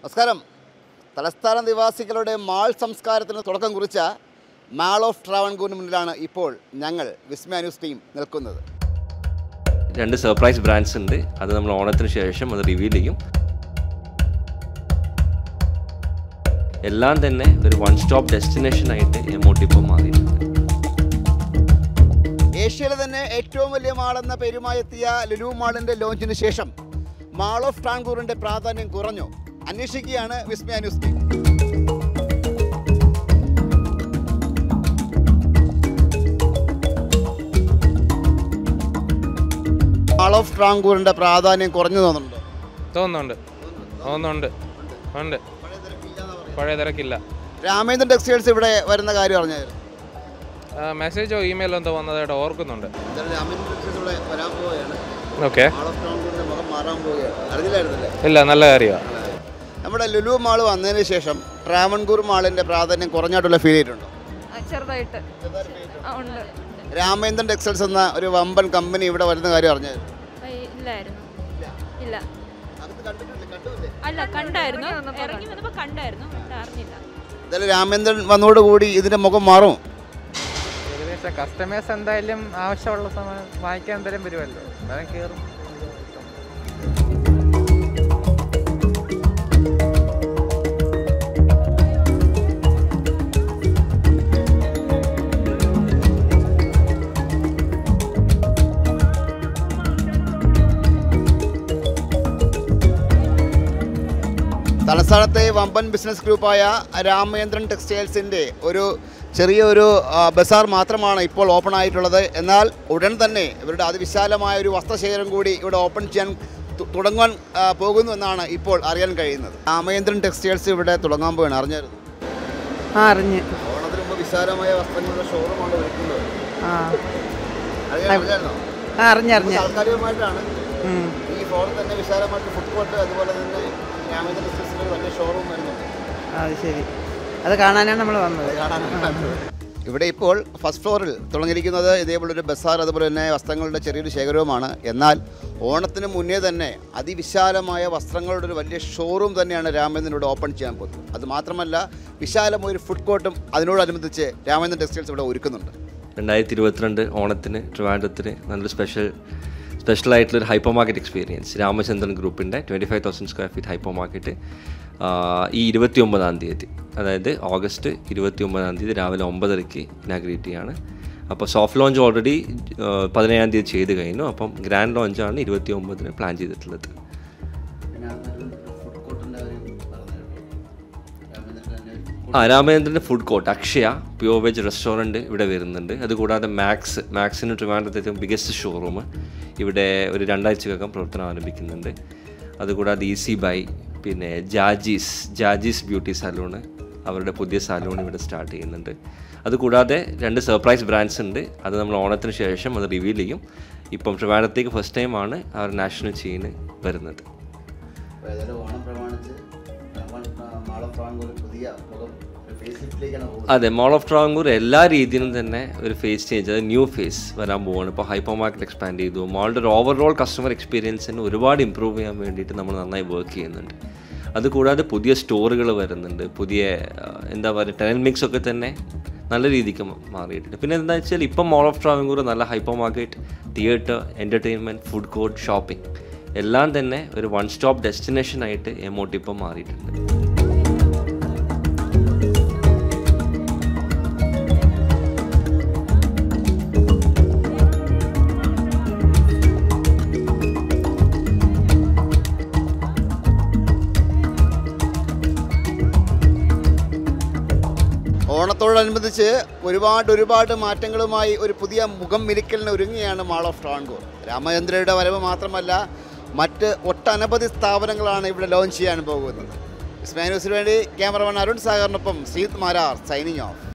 നമസ്കാരം തലസ്ഥാന നിവാസികളുടെ മാൾ സംസ്കാരത്തിന് തുടക്കം കുറിച്ച മാൾ ഓഫ് ട്രാവൻകൂറിന് മുന്നിലാണ് ഇപ്പോൾ ഞങ്ങൾ വിസ്മയ ന്യൂസ് ടീം നിൽക്കുന്നത് രണ്ട് സർപ്രൈസ് ബ്രാൻഡ്സ് ഉണ്ട് അത് നമ്മൾ ഓണത്തിന് ശേഷം അത് റിവീൽ ചെയ്യും എല്ലാം തന്നെ ഒരു വൺ സ്റ്റോപ്പ് ഡെസ്റ്റിനേഷൻ ആയിട്ട് എമോട്ട് ഇപ്പോൾ മാറിയിട്ടുണ്ട് ഏഷ്യയിലെ തന്നെ ഏറ്റവും വലിയ മാൾ എന്ന പേരുമായി എത്തിയ ലുലു മാളിന്റെ ലോഞ്ചിന് ശേഷം മാൾ ഓഫ് ട്രാൻകൂറിന്റെ പ്രാധാന്യം കുറഞ്ഞു അന്വേഷിക്കുകയാണ് Vismaya news team mall of ട്രാങ്കൂറിന്റെ പ്രാധാന്യം കുറഞ്ഞു തോന്നുന്നുണ്ടോ തോന്നുന്നുണ്ട് തോന്നുന്നുണ്ട് ഉണ്ട് പഴയ തിരക്കില്ല രാമേന്ദ്രൻ ടെക്സ്റ്റൈൽസ് ഇവിടെ വരുന്ന കാര്യം അറിഞ്ഞായിരുന്നു ആ, മെസ്സേജോ ഇമെയിലോ എന്തോ വന്നതായിട്ട് ഓർക്കുന്നുണ്ട് എന്തായാലും രാമേന്ദ്രൻ ടെക്സ്റ്റൈൽസ് ഇവിടെ വരാൻ പോവുകയാണ് ഓക്കെ മാൾ ഓഫ് ട്രാങ്കൂറിന്റെ മുഖം മാറാൻ പോവുകയാണ് അറിഞ്ഞില്ലായിരുന്നല്ലേ ഇല്ല നല്ല കാര്യമാണ് നമ്മുടെ ലുലു മാൾ വന്നതിന് ശേഷം ട്രാവൻകൂർ മാളിന്റെ പ്രാധാന്യം കുറഞ്ഞായിട്ടുള്ള ഫീൽ ചെയ്തിട്ടുണ്ടോ ആ, ചെറുതായിട്ട് ആ, ഉണ്ട് രാമേന്ദ്രൻ ടെക്സ്റ്റൈൽസ് എന്ന ഒരു വമ്പൻ കമ്പനി ഇവിടെ വരുന്ന കാര്യം അറിഞ്ഞായിരുന്നു ഏയ്, ഇല്ലായിരുന്നു ഇല്ല അല്ല കണ്ടായിരുന്നു ഇറങ്ങി വന്നപ്പോൾ കണ്ടായിരുന്നു പക്ഷെ അറിഞ്ഞില്ല എന്തായാലും രാമേന്ദ്രൻ വന്നതോടുകൂടി ഇതിന്റെ മുഖം മാറും ഏകദേശം കസ്റ്റമേഴ്സ് എന്തായാലും ആവശ്യമുള്ള സമയം വാങ്ങിക്കാൻ എന്തായാലും വരുമല്ലോ അന്നേരം കയറും തലസ്ഥാനത്തെ വമ്പൻ ബിസിനസ് ഗ്രൂപ്പായ രാമേന്ദ്രൻ ടെക്സ്റ്റൈൽസിൻ്റെ ഒരു ചെറിയൊരു ആ, ബസാർ മാത്രമാണ് ഇപ്പോൾ ഓപ്പൺ ആയിട്ടുള്ളത് എന്നാൽ ഉടൻ തന്നെ ഇവരുടെ അതിവിശാലമായ ഒരു വസ്ത്രശേഖരം കൂടി ഇവിടെ ഓപ്പൺ ചെയ്യാൻ തു- തുടങ്ങാൻ ആ, പോകുന്നു എന്നാണ് ഇപ്പോൾ അറിയാൻ കഴിയുന്നത് രാമേന്ദ്രൻ ടെക്സ്റ്റൈൽസ് ഇവിടെ തുടങ്ങാൻ പോവുകയാണ് അറിഞ്ഞായിരുന്നു ആ അറിഞ്ഞ് ഓണത്തിന് മുമ്പ് വിശാലമായ വസ്ത്രങ്ങളുടെ ഷോറൂമാണ് ഒരുക്കുന്നത് ആ അറിയാൻ- അറിഞ്ഞായിരുന്നോ? ആ അറിഞ്ഞറിഞ്ഞ് താൽക്കാലികമായിട്ടാണ് ഉം. ഈ ഫ്ലോറിൽ തന്നെ വിശാലമായിട്ട് ഫുഡ് കോർട്ട് അതുപോലെ തന്നെ രാമേന്ദ്രൻ ടെക്സ്റ്റൈൽസിൻ്റെ ഒരു വലിയ ഷോറൂം വരുന്നുണ്ട് അത് ശരി അത് കാണാനാണ് നമ്മൾ വന്നത് ഇവിടെ ഇപ്പോൾ ഫസ്റ്റ് ഫ്ലോറിൽ തുടങ്ങിയിരിക്കുന്നത് ഇതേപോലൊരു ബസാർ അതുപോലെ തന്നെ വസ്ത്രങ്ങളുടെ ചെറിയൊരു ശേഖരവുമാണ് എന്നാൽ ഓണത്തിന് മുന്നേ തന്നെ അതിവിശാലമായ വസ്ത്രങ്ങളുടെ ഒരു വലിയ ഷോറൂം തന്നെയാണ് രാമേന്ദ്രൻ ഇവിടെ ഓപ്പൺ ചെയ്യാൻ പോകുന്നത് അത് മാത്രമല്ല വിശാലമായ ഒരു ഫുഡ് കോർട്ടും അതിനോടനുബന്ധിച്ച് രാമേന്ദ്രൻ ടെക്സ്റ്റൈൽസ് ഇവിടെ ഒരുക്കുന്നുണ്ട് രണ്ടായിരത്തി ഇരുപത്തിരണ്ട് ഓണത്തിന് ട്രിവാൻഡ്രത്തിന് നല്ലൊരു സ്പെഷ്യൽ സ്പെഷ്യൽ ആയിട്ടുള്ളൊരു ഹൈപ്പർ മാർക്കറ്റ് എക്സ്പീരിയൻസ് രാമചന്ദ്രൻ ഗ്രൂപ്പിൻ്റെ twenty five thousand square feet hypermarket ഈ ഇരുപത്തി ഒമ്പതാം തീയതി അതായത് ഓഗസ്റ്റ് ഇരുപത്തി ഒമ്പതാം തീയതി രാവിലെ ഒമ്പതരയ്ക്ക് ഇനാഗ്രേറ്റ് ചെയ്യാണ് അപ്പോൾ സോഫ്റ്റ് ലോഞ്ച് ഓൾറെഡി പതിനേഴാം തീയതി ചെയ്ത് കഴിഞ്ഞു അപ്പം ഗ്രാൻഡ് ലോഞ്ചാണ് ഇരുപത്തി ഒമ്പതിന് പ്ലാൻ ചെയ്തിട്ടുള്ളത് ആ രാമചന്ദ്രൻ്റെ food court Akshaya pure veg restaurant ഇവിടെ വരുന്നുണ്ട് അതുകൂടാതെ മാക്സ് മാക്സിന് ട്രിവാൻഡ്രത്തെ ഏറ്റവും ബിഗസ്റ്റ് ഷോറൂം ഇവിടെ ഒരു രണ്ടാഴ്ചക്കകം പ്രവർത്തനം ആരംഭിക്കുന്നുണ്ട് അതുകൂടാതെ ഈസി ബൈ പിന്നെ ജാജീസ് ജാജീസ് ബ്യൂട്ടി സലൂണ് അവരുടെ പുതിയ സലൂൺ ഇവിടെ സ്റ്റാർട്ട് ചെയ്യുന്നുണ്ട് അതുകൂടാതെ രണ്ട് സർപ്രൈസ് ബ്രാൻഡ്സ് ഉണ്ട് അത് നമ്മൾ ഓണത്തിന് ശേഷം അത് റിവീൽ ചെയ്യും ഇപ്പം ട്രിവാൻഡ്രത്തേക്ക് ഫസ്റ്റ് ടൈമാണ് അവർ നാഷണൽ ചെയിന് വരുന്നത് ഓണം പ്രമാണിച്ച് പുതിയ അതെ മോൾ ഓഫ് ട്രാവൻകൂർ എല്ലാ രീതിയിലും തന്നെ ഒരു ഫേസ് ചേഞ്ച് അത് ന്യൂ ഫേസ് വരാൻ പോവാണ് ഇപ്പോൾ ഹൈപ്പർ മാർക്കറ്റ് എക്സ്പാൻഡ് ചെയ്തു മോളുടെ ഒരു ഓവറോൾ കസ്റ്റമർ എക്സ്പീരിയൻസിന് ഒരുപാട് ഇമ്പ്രൂവ് ചെയ്യാൻ വേണ്ടിയിട്ട് നമ്മൾ നന്നായി വർക്ക് ചെയ്യുന്നുണ്ട് അതുകൂടാതെ പുതിയ സ്റ്റോറുകൾ വരുന്നുണ്ട് പുതിയ ആ, എന്താ പറയുക ടെനൽ മിക്സ് ഒക്കെ തന്നെ നല്ല രീതിക്ക് മ- മാറിയിട്ടുണ്ട് പിന്നെ എന്താ വെച്ചാൽ ഇപ്പം മോൾ ഓഫ് ട്രാവൻകൂർ നല്ല hypermarket theatre entertainment food court shopping എല്ലാം തന്നെ ഒരു വൺ സ്റ്റോപ്പ് ഡെസ്റ്റിനേഷൻ ആയിട്ട് എമോട്ട് ഇപ്പം മാറിയിട്ടുണ്ട് ഓണത്തോടനുബന്ധിച്ച് ഒരുപാട് ഒരുപാട് മാറ്റങ്ങളുമായി ഒരു പുതിയ മുഖം മിരിക്കലിന് ഒരുങ്ങിയാണ് മാൾ ഓഫ് ട്രാവൻകൂർ രാമചന്ദ്രയുടെ വരവ് മാത്രമല്ല മറ്റ് ഒട്ടനവധി സ്ഥാപനങ്ങളാണ് ഇവിടെ ലോഞ്ച് ചെയ്യാൻ പോകുന്നത് ഇസ്മാ ന്യൂസിന് വേണ്ടി ക്യാമറമാൻ അരുൺ സാഗറിനൊപ്പം ശ്രീത് മാരാർ സൈനിങ് ഓഫ്